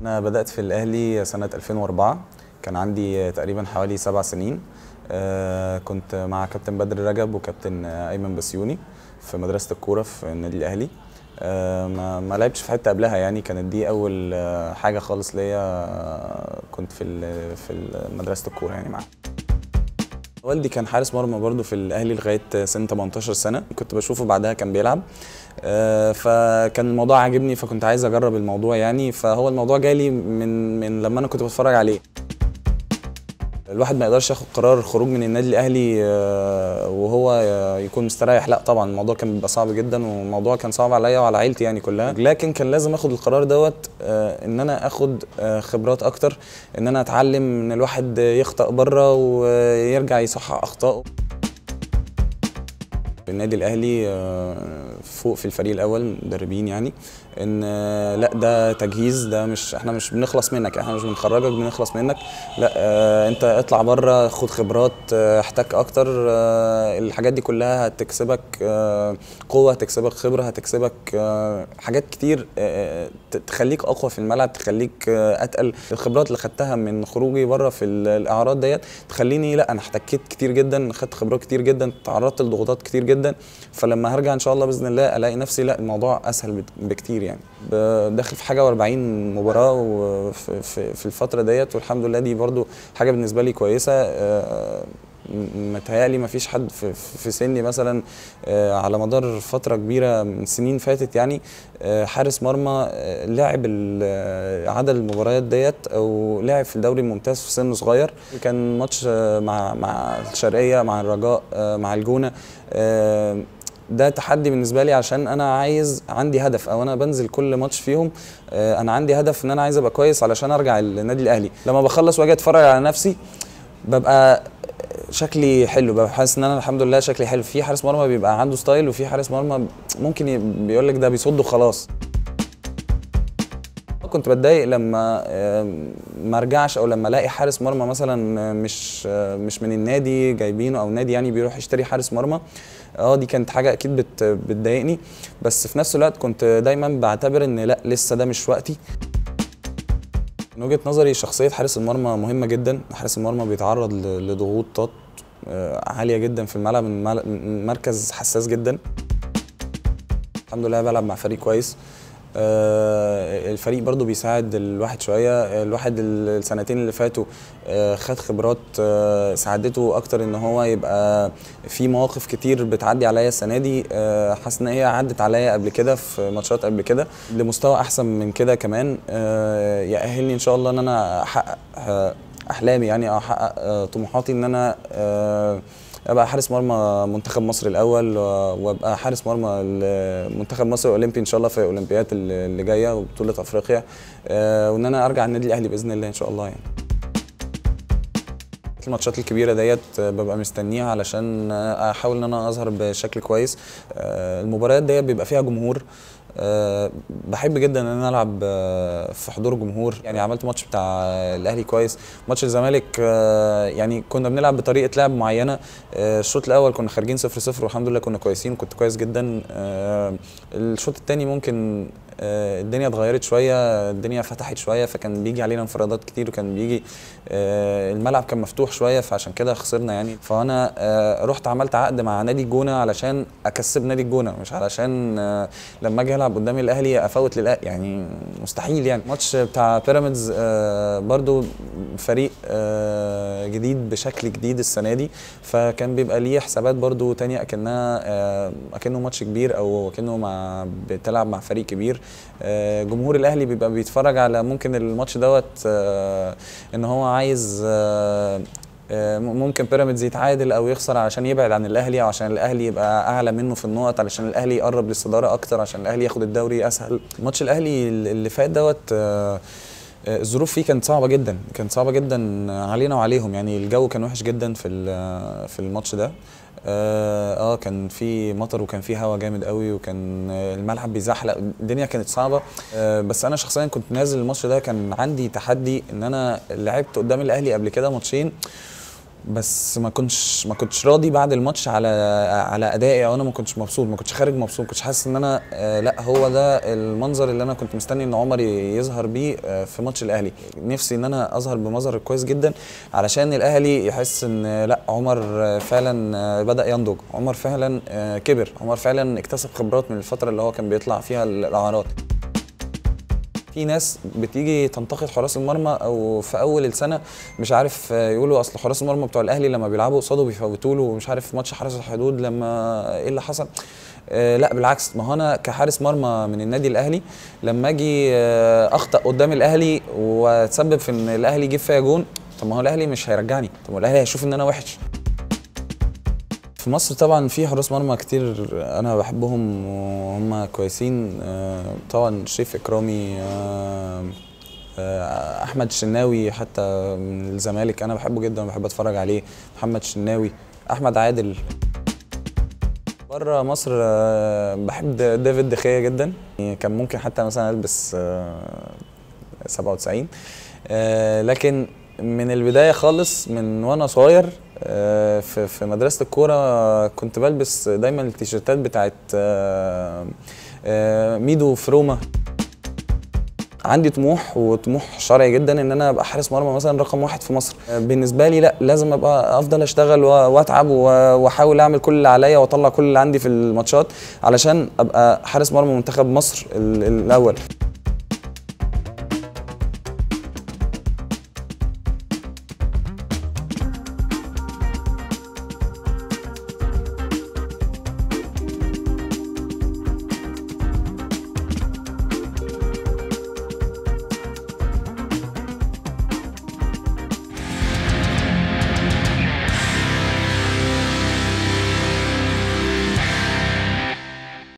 أنا بدأت في الأهلي سنة 2004 كان عندي تقريبا حوالي سبع سنين آه، كنت مع كابتن بدر رجب وكابتن أيمن بسيوني في مدرسة الكورة في النادي الأهلي آه، ما ما لعبتش في حتة قبلها يعني كانت دي أول آه، حاجة خالص ليا آه، كنت في ال- في ال- مدرسة الكورة يعني معاهم والدي كان حارس مرمى برضه في الاهلي لغايه سن 18 سنه كنت بشوفه بعدها كان بيلعب آه، فكان الموضوع عاجبني فكنت عايز اجرب الموضوع يعني فهو الموضوع جالي من من لما انا كنت بتفرج عليه الواحد ما يقدرش ياخد قرار الخروج من النادي الاهلي آه، وهو يكون مستريح لا طبعا الموضوع كان بيبقى صعب جدا والموضوع كان صعب عليا وعلى عيلتي يعني كلها لكن كان لازم اخد القرار دوت آه، ان انا اخد آه، خبرات اكتر ان انا اتعلم ان الواحد يخطأ بره ويرجع يصحح اخطائه النادي الاهلي آه، فوق في الفريق الاول مدربين يعني ان آه، لا ده تجهيز ده مش احنا مش بنخلص منك احنا مش بنخرجك بنخلص منك لا آه، انت اطلع بره خد خبرات آه، احتك اكتر آه، الحاجات دي كلها هتكسبك آه، قوه هتكسبك خبره هتكسبك آه، حاجات كتير آه، ت- تخليك اقوى في الملعب تخليك آه، اتقل الخبرات اللي خدتها من خروجي بره في ال- الاعراض ديت تخليني لا انا احتكيت كتير جدا خدت خبرات كتير جدا تعرضت لضغوطات كتير جدا فلما هرجع ان شاء الله باذن الله الاقي نفسي لا الموضوع اسهل بت- بكتير يعني ب- داخل في حاجه و40 مباراه وفي في, في الفتره ديت والحمد لله دي برضو حاجه بالنسبه لي كويسه آه، م- متهيألي ما فيش حد في, في سني مثلا آه، على مدار فترة كبيرة من سنين فاتت يعني آه، حارس مرمى آه، لعب ال- آه، عدد المباريات ديت او لعب في الدوري الممتاز في سن صغير كان ماتش آه، مع مع الشرقية مع الرجاء آه، مع الجونة آه، ده تحدي بالنسبه لي عشان انا عايز عندي هدف او انا بنزل كل ماتش فيهم آه، انا عندي هدف ان انا عايز ابقى كويس علشان ارجع النادي الاهلي لما بخلص واجي اتفرج على نفسي ببقى شكلي حلو ببقى حاسس ان انا الحمد لله شكلي حلو في حارس مرمى بيبقى عنده ستايل وفي حارس مرمى ممكن ي- بيقول لك ده بيصد وخلاص كنت بتضايق لما آم، ما ارجعش او لما الاقي حارس مرمى مثلا آه، مش آه، مش من النادي جايبينه او نادي يعني بيروح يشتري حارس مرمى اه دي كانت حاجه اكيد بت بتضايقني بس في نفس الوقت كنت دايما بعتبر ان لا لسه ده مش وقتي من وجهه نظري شخصيه حارس المرمى مهمه جدا حارس المرمى بيتعرض ل- لضغوطات آه، عاليه جدا في الملعب من مل- من مركز حساس جدا الحمد لله بلعب مع فريق كويس آه، الفريق برضو بيساعد الواحد شوية الواحد السنتين اللي فاتوا آه، خد خبرات آه، ساعدته أكتر إن هو يبقى في مواقف كتير بتعدي عليا السنة دي آه، حاسس إن هي عدت عليا قبل كده في ماتشات قبل كده لمستوى أحسن من كده كمان آه، يأهلني إن شاء الله إن أنا أحقق آه، أحلامي يعني أو أحقق آه، طموحاتي إن أنا آه، ابقى حارس مرمى منتخب مصر الاول و- وابقى حارس مرمى ل- منتخب مصر الاولمبي ان شاء الله في الاولمبيات اللي اللي جايه وبطوله افريقيا آه، وان انا ارجع النادي الاهلي باذن الله ان شاء الله يعني الماتشات الكبيره ديت آه، ببقى مستنيها علشان آه، احاول ان انا اظهر بشكل كويس آه، المباريات ديت بيبقى فيها جمهور آه، بحب جدا ان انا العب آه، في حضور جمهور يعني عملت ماتش بتاع الاهلي كويس ماتش الزمالك آه، يعني كنا بنلعب بطريقه لعب معينه آه، الشوط الاول كنا خارجين 0 0 والحمد لله كنا كويسين كنت كويس جدا آه، الشوط الثاني ممكن آه، الدنيا اتغيرت شويه الدنيا فتحت شويه فكان بيجي علينا انفرادات كتير وكان بيجي آه، الملعب كان مفتوح شويه فعشان كده خسرنا يعني فانا آه، رحت عملت عقد مع نادي الجونه علشان اكسب نادي الجونه مش علشان آه، لما اجي العب قدام الاهلي افوت للاهلي يعني مستحيل يعني ماتش بتاع بيراميدز آه، برضو فريق آه، جديد بشكل جديد السنه دي فكان بيبقى ليه حسابات برضو تانية اكنها آه، اكنه ماتش كبير او اكنه مع بتلعب مع فريق كبير آه، جمهور الاهلي بيبقى بيتفرج على ممكن الماتش دوت آه، ان هو عايز آه، آه، ممكن بيراميدز يتعادل او يخسر عشان يبعد عن الاهلي او عشان الاهلي يبقى اعلى منه في النقط علشان الاهلي يقرب للصداره اكتر عشان الاهلي ياخد الدوري اسهل ماتش الاهلي اللي فات دوت آه، آه، الظروف فيه كانت صعبه جدا كانت صعبه جدا علينا وعليهم يعني الجو كان وحش جدا في ال- في الماتش ده اه آه، كان في مطر وكان في هواء جامد قوي وكان آه، الملعب بيزحلق الدنيا كانت صعبه آه بس انا شخصيا كنت نازل الماتش ده كان عندي تحدي ان انا لعبت قدام الاهلي قبل كده ماتشين بس ما كنتش ما كنتش راضي بعد الماتش على على ادائي او انا ما كنتش مبسوط ما كنتش خارج مبسوط ما كنتش حاسس ان انا آه، لا هو ده المنظر اللي انا كنت مستني ان عمر ي- يظهر بيه آه، في ماتش الاهلي نفسي ان انا اظهر بمظهر كويس جدا علشان الاهلي يحس ان آه، لا عمر آه، فعلا آه، بدا ينضج عمر فعلا آه، كبر عمر فعلا اكتسب خبرات من الفتره اللي هو كان بيطلع فيها الاعارات في ناس بتيجي تنتقد حراس المرمى او في اول السنه مش عارف آه، يقولوا اصل حراس المرمى بتوع الاهلي لما بيلعبوا قصاده بيفوتوا له ومش عارف ماتش حرس الحدود لما ايه اللي حصل آه لا بالعكس ما هو انا كحارس مرمى من النادي الاهلي لما اجي آه اخطا قدام الاهلي واتسبب في ان الاهلي يجيب فيا جون طب ما هو الاهلي مش هيرجعني طب ما هو الاهلي هيشوف ان انا وحش في مصر طبعا في حراس مرمى كتير انا بحبهم وهم كويسين آه، طبعا شريف اكرامي آه، آه، احمد الشناوي حتى من الزمالك انا بحبه جدا وبحب اتفرج عليه محمد الشناوي احمد عادل بره مصر آه، بحب ديفيد دخيا جدا يعني كان ممكن حتى مثلا البس آه، 97 آه، لكن من البدايه خالص من وانا صغير آه، في في مدرسه الكوره كنت بلبس دايما التيشيرتات بتاعت آه، آه، ميدو في روما عندي طموح وطموح شرعي جدا ان انا ابقى حارس مرمى مثلا رقم واحد في مصر آه، بالنسبه لي لا لازم ابقى افضل اشتغل و- واتعب و- واحاول اعمل كل اللي عليا واطلع كل اللي عندي في الماتشات علشان ابقى حارس مرمى منتخب مصر ال- الاول